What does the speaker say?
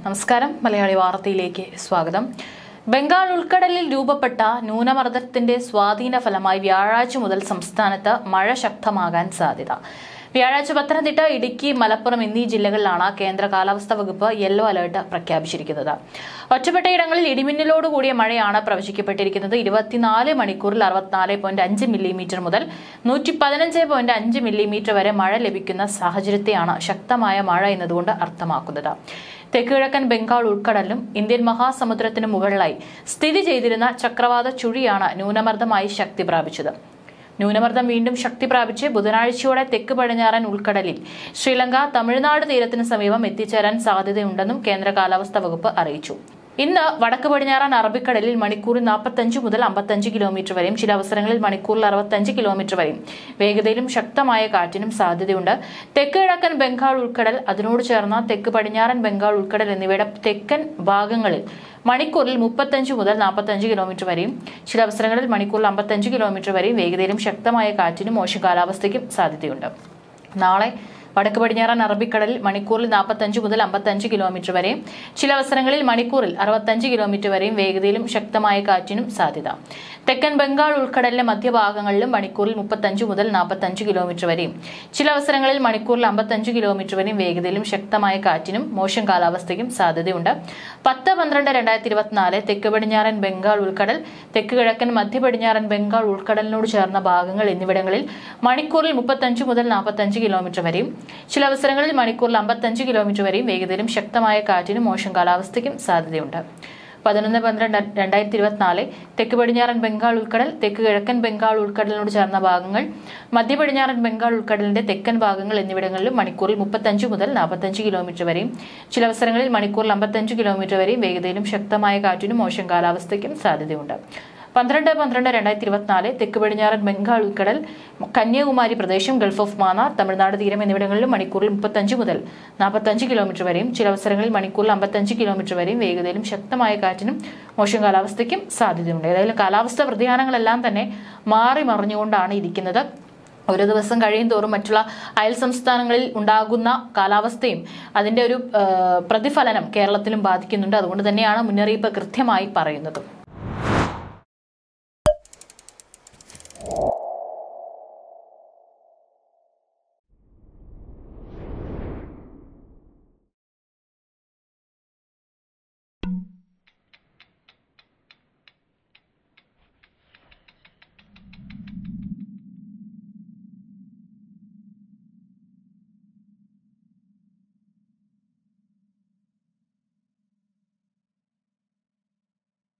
നമസ്കാരം മലയാളി വാർത്തയിലേക്ക് സ്വാഗതം ബംഗാൾ ഉൾക്കടലിൽ രൂപപ്പെട്ട ന്യൂനമർദ്ദത്തിന്റെ സ്വാധീന ഫലമായി വ്യാഴാഴ്ച മുതൽ സംസ്ഥാനത്ത് മഴ ശക്തമാകാൻ സാധ്യത വ്യാഴാഴ്ച പത്തനംതിട്ട ഇടുക്കി മലപ്പുറം എന്നീ ജില്ലകളിലാണ് കേന്ദ്ര കാലാവസ്ഥാ വകുപ്പ് യെല്ലോ അലർട്ട് പ്രഖ്യാപിച്ചിരിക്കുന്നത് ഒറ്റപ്പെട്ടയിടങ്ങളിൽ ഇടിമിന്നലോട് കൂടിയ മഴയാണ് പ്രവചിക്കപ്പെട്ടിരിക്കുന്നത് ഇരുപത്തിനാല് മണിക്കൂറിൽ അറുപത്തിനാല് പോയിന്റ് അഞ്ച് മില്ലിമീറ്റർ മുതൽ നൂറ്റി പതിനഞ്ച് പോയിന്റ് അഞ്ച് മില്ലിമീറ്റർ വരെ മഴ ലഭിക്കുന്ന സാഹചര്യത്തെയാണ് ശക്തമായ മഴ എന്നതുകൊണ്ട് അർത്ഥമാക്കുന്നത് തെക്കുകിഴക്കൻ ബംഗാൾ ഉൾക്കടലിലും ഇന്ത്യൻ മഹാസമുദ്രത്തിനു മുകളിലായി സ്ഥിതി ചെയ്തിരുന്ന ചക്രവാത ചുഴിയാണ് ന്യൂനമർദ്ദമായി ശക്തി പ്രാപിച്ചത് ന്യൂനമർദ്ദം വീണ്ടും ശക്തി പ്രാപിച്ച് ബുധനാഴ്ചയോടെ തെക്ക് പടിഞ്ഞാറൻ ഉൾക്കടലിൽ ശ്രീലങ്ക തമിഴ്നാട് തീരത്തിന് സമീപം എത്തിച്ചേരാൻ സാധ്യതയുണ്ടെന്നും കേന്ദ്ര കാലാവസ്ഥാ വകുപ്പ് അറിയിച്ചു ഇന്ന് വടക്ക് പടിഞ്ഞാറൻ അറബിക്കടലിൽ മണിക്കൂറിൽ നാൽപ്പത്തഞ്ച് മുതൽ അമ്പത്തഞ്ച് കിലോമീറ്റർ വരെയും ചില അവസരങ്ങളിൽ മണിക്കൂറിൽ അറുപത്തഞ്ച് കിലോമീറ്റർ വരെയും വേഗതയിലും ശക്തമായ കാറ്റിനും സാധ്യതയുണ്ട് തെക്ക് കിഴക്കൻ ബംഗാൾ ഉൾക്കടൽ അതിനോട് ചേർന്ന തെക്ക് പടിഞ്ഞാറൻ ബംഗാൾ ഉൾക്കടൽ എന്നിവയുടെ തെക്കൻ ഭാഗങ്ങളിൽ മണിക്കൂറിൽ മുപ്പത്തഞ്ച് മുതൽ നാൽപ്പത്തഞ്ച് കിലോമീറ്റർ വരെയും ചില അവസരങ്ങളിൽ മണിക്കൂറിൽ അമ്പത്തഞ്ച് കിലോമീറ്റർ വരെയും വേഗതയിലും ശക്തമായ കാറ്റിനും മോശം കാലാവസ്ഥയ്ക്കും സാധ്യതയുണ്ട് നാളെ വടക്ക് പടിഞ്ഞാറൻ അറബിക്കടലിൽ മണിക്കൂറിൽ നാൽപ്പത്തഞ്ച് മുതൽ അമ്പത്തഞ്ച് കിലോമീറ്റർ വരെയും ചില അവസരങ്ങളിൽ മണിക്കൂറിൽ അറുപത്തഞ്ച് കിലോമീറ്റർ വരെയും വേഗതയിലും ശക്തമായ കാറ്റിനും സാധ്യത തെക്കൻ ബംഗാൾ ഉൾക്കടലിലെ മധ്യഭാഗങ്ങളിലും മണിക്കൂറിൽ മുപ്പത്തഞ്ച് മുതൽ നാൽപ്പത്തഞ്ച് കിലോമീറ്റർ വരെയും ചില അവസരങ്ങളിൽ മണിക്കൂറിൽ അമ്പത്തഞ്ച് കിലോമീറ്റർ വരെയും വേഗതയിലും ശക്തമായ കാറ്റിനും മോശം കാലാവസ്ഥയ്ക്കും സാധ്യതയുണ്ട് പത്ത് പന്ത്രണ്ട് രണ്ടായിരത്തി ഇരുപത്തിനാല് തെക്ക് പടിഞ്ഞാറൻ ബംഗാൾ ഉൾക്കടൽ തെക്ക് കിഴക്കൻ മധ്യ പടിഞ്ഞാറൻ ബംഗാൾ ഉൾക്കടലിനോട് ചേർന്ന ഭാഗങ്ങൾ എന്നിവിടങ്ങളിൽ മണിക്കൂറിൽ മുപ്പത്തഞ്ച് മുതൽ നാൽപ്പത്തഞ്ച് കിലോമീറ്റർ വരെയും ചില അവസരങ്ങളിൽ മണിക്കൂറിൽ അമ്പത്തഞ്ച് കിലോമീറ്റർ വരെയും വേഗതയിലും ശക്തമായ കാറ്റിനും മോശം കാലാവസ്ഥയ്ക്കും സാധ്യതയുണ്ട് പതിനൊന്ന് പന്ത്രണ്ട് രണ്ടായിരത്തി ഇരുപത്തിനാല് തെക്ക് പടിഞ്ഞാറൻ ബംഗാൾ ഉൾക്കടൽ തെക്ക് കിഴക്കൻ ബംഗാൾ ഉൾക്കടലിനോട് ചേർന്ന ഭാഗങ്ങൾ മധ്യ പടിഞ്ഞാറൻ ബംഗാൾ ഉൾക്കടലിന്റെ തെക്കൻ ഭാഗങ്ങൾ എന്നിവിടങ്ങളിലും മണിക്കൂറിൽ മുപ്പത്തഞ്ച് മുതൽ നാൽപ്പത്തഞ്ച് കിലോമീറ്റർ വരെയും ചില അവസരങ്ങളിൽ മണിക്കൂറിൽ അമ്പത്തഞ്ച് കിലോമീറ്റർ വരെയും വേഗതയിലും ശക്തമായ കാറ്റിനും മോശം കാലാവസ്ഥയ്ക്കും സാധ്യതയുണ്ട് പന്ത്രണ്ട് പന്ത്രണ്ട് രണ്ടായിരത്തി ഇരുപത്തിനാല് തെക്ക് പടിഞ്ഞാറൻ ബംഗാൾ ഉൾക്കടൽ കന്യാകുമാരി പ്രദേശം ഗൾഫ് ഓഫ് മാന്നാർ തമിഴ്നാട് തീരം എന്നിവിടങ്ങളിലും മണിക്കൂറിൽ മുപ്പത്തഞ്ച് മുതൽ നാൽപ്പത്തഞ്ച് കിലോമീറ്റർ വരെയും ചില അവസരങ്ങളിൽ മണിക്കൂറിൽ അമ്പത്തഞ്ച് കിലോമീറ്റർ വരെയും വേഗതയിലും ശക്തമായ കാറ്റിനും മോശം കാലാവസ്ഥയ്ക്കും സാധ്യതയുണ്ട് ഏതായാലും കാലാവസ്ഥ വ്യതിയാനങ്ങളെല്ലാം തന്നെ മാറി മറിഞ്ഞുകൊണ്ടാണ് ഇരിക്കുന്നത് ഓരോ ദിവസം കഴിയും തോറും മറ്റുള്ള അയൽ സംസ്ഥാനങ്ങളിൽ ഉണ്ടാകുന്ന കാലാവസ്ഥയും അതിന്റെ ഒരു ആ, പ്രതിഫലനം കേരളത്തിലും ബാധിക്കുന്നുണ്ട് അതുകൊണ്ട് തന്നെയാണ് മുന്നറിയിപ്പ് കൃത്യമായി പറയുന്നത്